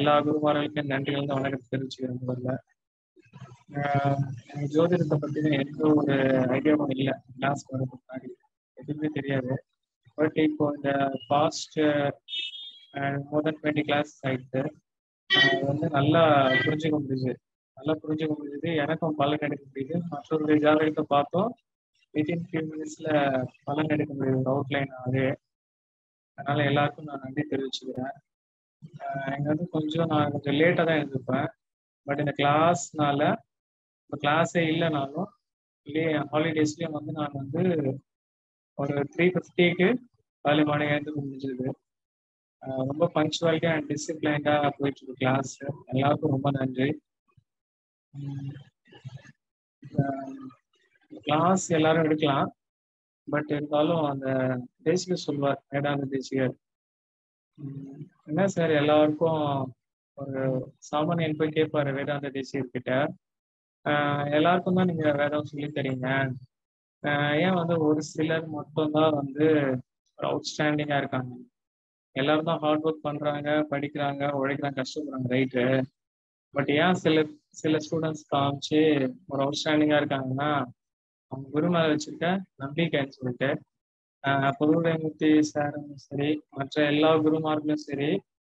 எல்லா குருமார்களுக்கும் நன்றிகள் தான் வணக்கத்தை தெரிவிச்சுக்கிறேன் முதல்ல ஆஹ் எனக்கு ஜோதிடத்தை பத்தின எந்த ஒரு ஐடியாவும் இல்லை கிளாஸ் வரதுக்கு முன்னாடி எதுவுமே தெரியாது பட் இப்போ இந்த past more than twenty class ஆயிடுச்சு ஆஹ் வந்து நல்லா புரிஞ்சுக்க முடியுது நல்லா புரிஞ்சுக்க முடியுது எனக்கும் பலன் எடுக்க முடியுது மற்றவருடைய ஜாதகத்தை பார்த்தோம் வித்தின் ஃபியூ மினிட்ஸ்ல பலன் எடுக்க முடியுது ஒரு அவுட்லைன் அதே அதனால எல்லாருக்கும் நான் நன்றி தெரிவிச்சுக்கிறேன் ஆஹ் எனக்கு வந்து கொஞ்சம் நான் கொஞ்சம் லேட்டாக தான் எழுந்திருப்பேன் பட் இந்த கிளாஸ்னால இப்போ கிளாஸே இல்லைனாலும் இல்லையே ஹாலிடேஸ்லேயும் வந்து நான் வந்து ஒரு த்ரீ ஃபிஃப்டிக்கு காலை மார்னிங் எழுந்து முடிஞ்சது ஆஹ் ரொம்ப பங்க்சுவாலிட்டி அண்ட் டிசிப்ளைண்டாக போயிட்டு இருக்கு கிளாஸ் எல்லாருக்கும் ரொம்ப நன்றி கிளாஸ் எல்லாரும் எடுக்கலாம் பட் இருந்தாலும் அந்த தேசிகர் சொல்வார் வேதாந்த தேசிகர் உம் என்ன சார் எல்லாருக்கும் ஒரு சாமானியன் போய் கேட்பாரு வேதாந்த தேசிகர் கிட்ட ஆஹ் எல்லாருக்கும் தான் நீங்க வேதம் சொல்லி தரீங்க ஆஹ் ஏன் வந்து ஒரு சிலர் மட்டும்தான் வந்து ஒரு அவுட்ஸ்டாண்டிங்கா இருக்காங்க எல்லாரும் தான் ஹார்ட் ஒர்க் பண்றாங்க படிக்கிறாங்க உழைக்கிறாங்க கஷ்டப்படுறாங்க ரைட்டு பட் ஏன் சில சில ஸ்டூடெண்ட்ஸ் காமிச்சு ஒரு அவுட்ஸ்டாண்டிங்கா இருக்காங்கன்னா அவங்க குரு மேல வச்சிருக்க நம்பிக்கைன்னு சொல்லிட்டு ஆஹ் பொதுவுடைமூர்த்தி சாரும் சரி மற்ற எல்லா குருமார்களும் சரி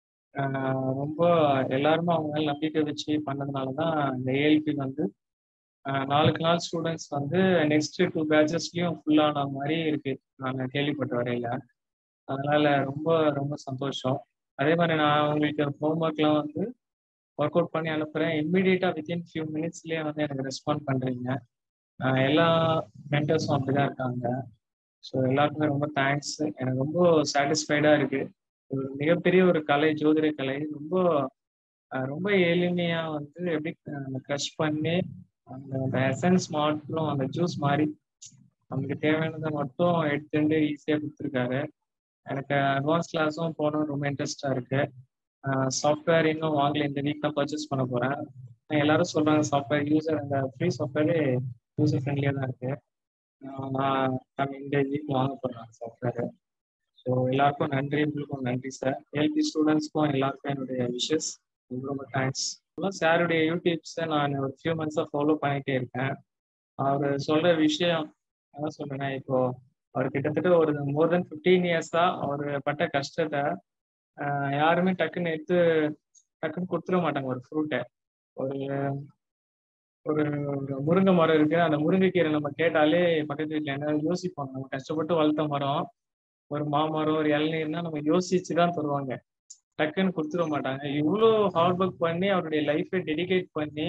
ஆஹ் ரொம்ப எல்லாருமே அவங்க மேல நம்பிக்கை வச்சு பண்ணதுனாலதான் இந்த ஏஎல்பி வந்து ஆஹ் நாளுக்கு நாள் ஸ்டூடெண்ட்ஸ் வந்து நெக்ஸ்ட் டூ பேட்சஸ்லயும் ஃபுல்லான மாதிரி இருக்கு நான் கேள்விப்பட்ட வரையில அதனால ரொம்ப ரொம்ப சந்தோஷம் அதே மாதிரி நான் உங்களுக்கு ஹோம்ஒர்க்லாம் வந்து ஒர்க் அவுட் பண்ணி அனுப்புறேன் இம்மிடியட்டா வித்தின் ஃபியூ மினிட்ஸ்லயே வந்து எனக்கு ரெஸ்பாண்ட் பண்றீங்க ஆஹ் எல்லா மென்டர்ஸும் அப்படிதான் இருக்காங்க ஸோ எல்லாருக்குமே ரொம்ப தேங்க்ஸ் எனக்கு ரொம்ப சாட்டிஸ்ஃபைடா இருக்கு ஒரு மிகப்பெரிய ஒரு கலை ஜோதிட கலை ரொம்ப ஆஹ் ரொம்ப எளிமையா வந்து எப்படி க்ரஷ் பண்ணி அந்த அந்த எசன்ஸ் மாற்றம் அந்த ஜூஸ் மாதிரி நமக்கு தேவையானதை மட்டும் எடுத்துட்டு ஈஸியாக கொடுத்துருக்காரு எனக்கு அட்வான்ஸ் கிளாஸும் போகணும்னு ரொம்ப இன்ட்ரெஸ்டா இருக்கு சாஃப்ட்வேர் இன்னும் வாங்கல இந்த வீக் தான் பர்ச்சேஸ் பண்ண போறேன் எல்லாரும் சொல்றாங்க சாஃப்ட்வேர் யூசர் அந்த ஃப்ரீ சாஃப்ட்வேரே யூசர் ஃப்ரெண்ட்லியா தான் இருக்கு நான் நான் இந்த வீக் வாங்க போறேன் சாஃப்ட்வேர் ஸோ எல்லாருக்கும் நன்றி உங்களுக்கும் நன்றி சார் ஏஎல்பி ஸ்டூடெண்ட்ஸ்க்கும் எல்லாருக்கும் என்னுடைய விஷஸ் ரொம்ப ரொம்ப தேங்க்ஸ் சாருடைய யூடியூப்ஸை நான் ஒரு ஃபியூ மந்த்ஸாக ஃபாலோ பண்ணிட்டே இருக்கேன் அவர் சொல்ற விஷயம் அதான் சொல்றேன் இப்போ அவர் கிட்டத்தட்ட ஒரு மோர் தென் ஃபிஃப்டீன் இயர்ஸா அவர் பட்ட கஷ்டத்தை யாருமே டக்குன்னு எடுத்து டக்குன்னு கொடுத்துட மாட்டாங்க ஒரு ஃப்ரூட்டை ஒரு ஒரு முருங்கை மரம் இருக்கு அந்த முருங்கைக்கீரை நம்ம கேட்டாலே பக்கத்து வீட்டில் என்ன யோசிப்பாங்க நம்ம கஷ்டப்பட்டு வளர்த்த மரம் ஒரு மாமரம் ஒரு இளநீர்னா நம்ம யோசிச்சு தான் தருவாங்க டக்குன்னு கொடுத்துட மாட்டாங்க இவ்வளோ ஹார்ட் ஒர்க் பண்ணி அவருடைய லைஃபை டெடிகேட் பண்ணி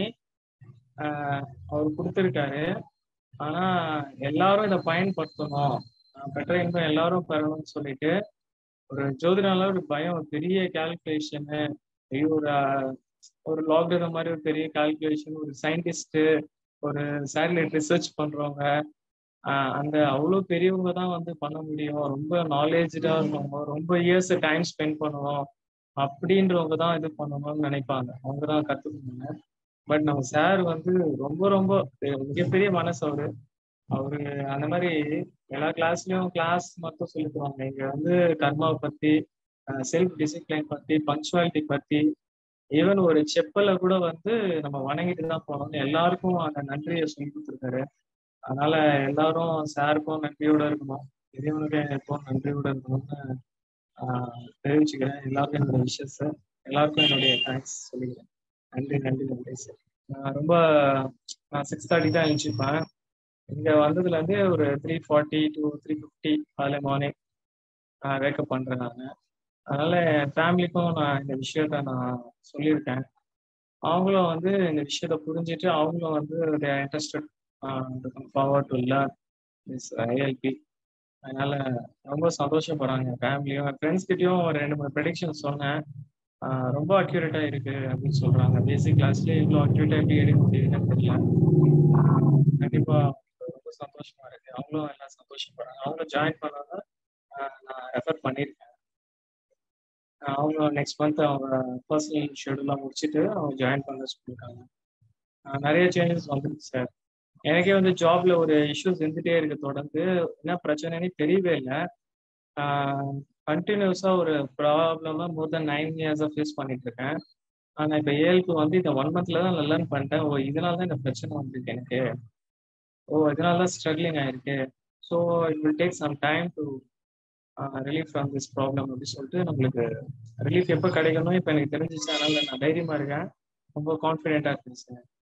அவர் கொடுத்துருக்காரு ஆனா எல்லாரும் இதை பயன்படுத்தணும் பெற்ற இன்பம் எல்லாரும் பெறணும்னு சொல்லிட்டு ஒரு ஜோதிடனால ஒரு பயம் ஒரு பெரிய கால்குலேஷனு ஒரு ஒரு லாக்டவுன் மாதிரி ஒரு பெரிய கால்குலேஷன் ஒரு சயின்டிஸ்ட் ஒரு சேட்டலைட் ரிசர்ச் பண்றவங்க அந்த அவ்வளோ பெரியவங்க தான் வந்து பண்ண முடியும் ரொம்ப நாலேஜா இருக்கவங்க ரொம்ப இயர்ஸ் டைம் ஸ்பெண்ட் பண்ணுவோம் அப்படின்றவங்க தான் இது பண்ணணும்னு நினைப்பாங்க அவங்க தான் கத்துக்கணுங்க பட் நம்ம சார் வந்து ரொம்ப ரொம்ப மிகப்பெரிய மனசு அவரு அவரு அந்த மாதிரி எல்லா கிளாஸ்லயும் கிளாஸ் மட்டும் சொல்லி தருவாங்க இங்க வந்து கர்மாவை பத்தி செல்ஃப் டிசிப்ளின் பத்தி பங்க்சுவாலிட்டி பத்தி ஈவன் ஒரு செப்பலை கூட வந்து நம்ம வணங்கிட்டு தான் போனோம்னு எல்லாருக்கும் அந்த நன்றியை சொல்லி கொடுத்துருக்காரு அதனால எல்லாரும் சாருக்கும் நன்றியோட இருக்கணும் இறைவனுக்கு எப்பவும் நன்றியோட இருக்கணும்னு தெரிவிச்சுக்கிறேன் எல்லாருக்கும் என்னோட விஷஸ் எல்லாருக்கும் என்னுடைய தேங்க்ஸ் சொல்லிக்கிறேன் நன்றி நன்றி நன்றி சார் நான் ரொம்ப நான் சிக்ஸ் தேர்ட்டி தான் எழுந்திருப்பேன் இங்க வந்ததுல இருந்து ஒரு three forty to three fifty அதில் மார்னிங் நான் வேக்கப் பண்றேன் நான் அதனால என் ஃபேமிலிக்கும் நான் இந்த விஷயத்த நான் சொல்லியிருக்கேன் அவங்களும் வந்து இந்த விஷயத்த புரிஞ்சுட்டு அவங்களும் வந்து interested forward to learn miss ILP அதனால ரொம்ப சந்தோஷப்படுறாங்க ஃபேமிலியும் ஃப்ரெண்ட்ஸ் கிட்டயும் ஒரு ரெண்டு மூணு ப்ரெடிக்ஷன் சொன்னேன் ரொம்ப அக்யூரேட்டா இருக்கு அப்படின்னு சொல்றாங்க பேசிக் கிளாஸ்லயே இவ்வளோ அக்யூரேட்டா எப்படி எடுக்க முடியுதுன்னு தெரியல கண்டிப்பா ரொம்ப சந்தோஷமா இருக்கு அவங்களும் எல்லாம் சந்தோஷப்படுறாங்க அவங்களும் ஜாயின் பண்ணாங்க நான் ரெஃபர் பண்ணியிருக்கேன் அவங்க நெக்ஸ்ட் மந்த் அவங்க பர்சனல் ஷெடியூலாம் முடிச்சுட்டு அவங்க ஜாயின் பண்ண சொல்லியிருக்காங்க நிறைய சேஞ்சஸ் வந்துருக்கு சார் எனக்கே வந்து ஜாப்ல ஒரு இஷ்யூஸ் இருந்துட்டே இருக்கு தொடர்ந்து என்ன பிரச்சனைன்னு தெரியவே இல்லை கண்டினியூஸா ஒரு ப்ராப்ளமா மோர் தென் நைன் இயர்ஸா ஃபேஸ் பண்ணிட்டு இருக்கேன் ஆனா இப்ப ஏழுக்கு வந்து இந்த ஒன் மந்த்ல தான் நான் லேர்ன் பண்ணிட்டேன் ஓ இதனால தான் இந்த பிரச்சனை வந்திருக்கு எனக்கு ஓ இதனால தான் ஸ்ட்ரகிளிங் ஆயிருக்கு so it will take some time to relief from this problem அப்படின்னு சொல்லிட்டு நம்மளுக்கு ரிலீஃப் எப்போ கிடைக்கணும் இப்போ எனக்கு தெரிஞ்சிச்சு அதனால நான் தைரியமா இருக்கேன் ரொம்ப கான்ஃபிடென்ட்டாக இருக்கேன் சார்